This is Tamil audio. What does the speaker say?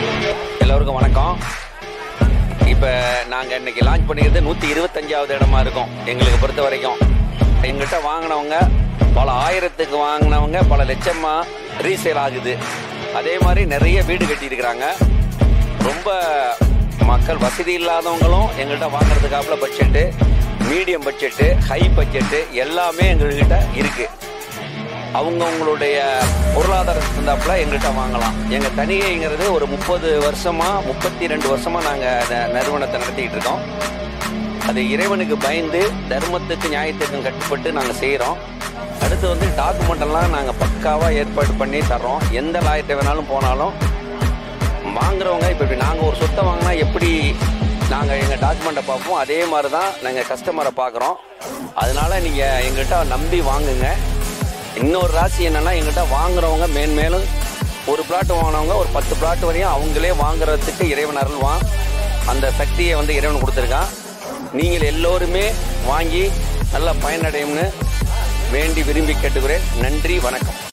எல்லோருக்கும் வணக்கம் இப்போ நாங்கள் இன்னைக்கு லான்ச் பண்ணிக்கிறது நூற்றி இருபத்தஞ்சாவது இடமா இருக்கும் எங்களுக்கு பொறுத்த வரைக்கும் எங்கிட்ட வாங்கினவங்க பல ஆயிரத்துக்கு வாங்கினவங்க பல லட்சமா ரீசேல் ஆகுது அதே மாதிரி நிறைய வீடு கட்டியிருக்கிறாங்க ரொம்ப மக்கள் வசதி இல்லாதவங்களும் எங்கள்கிட்ட வாங்குறதுக்காப்புல budget medium budget high budget எல்லாமே எங்கள்கிட்ட இருக்குது அவங்கவுங்களுடைய பொருளாதாரத்துக்கு தந்தாப்புல எங்கள்கிட்ட வாங்கலாம் எங்கள் தனிகைங்கிறது ஒரு முப்பது வருஷமாக முப்பத்தி ரெண்டு வருஷமாக நாங்கள் நிறுவனத்தை நடத்திக்கிட்டு இருக்கோம் அது இறைவனுக்கு பயந்து தர்மத்துக்கு நியாயத்துக்கும் கட்டுப்பட்டு நாங்கள் செய்கிறோம் அடுத்து வந்து டாக்குமெண்ட் எல்லாம் நாங்கள் பக்காவாக ஏற்பாடு பண்ணி தர்றோம் எந்த லாயத்தை வேணாலும் போனாலும் வாங்குறவங்க இப்போ இப்படி நாங்கள் ஒரு சொத்தை வாங்கினா எப்படி நாங்கள் எங்கள் டாக்குமெண்ட்டை பார்ப்போம் அதே மாதிரி தான் நாங்கள் கஸ்டமரை பார்க்குறோம் அதனால நீங்கள் எங்கள்கிட்ட நம்பி வாங்குங்க இன்னொரு ராசி என்னன்னா எங்கள்கிட்ட வாங்குறவங்க மேன்மேலும் ஒரு பிளாட் வாங்கினவங்க ஒரு பத்து பிளாட் வரையும் அவங்களே வாங்குறதுக்கு இறைவன் அருள்வான் அந்த சக்தியை வந்து இறைவன் கொடுத்துருக்கான் நீங்கள் எல்லோருமே வாங்கி நல்லா பயனடையும்னு வேண்டி விரும்பி கேட்டுக்கிறேன் நன்றி வணக்கம்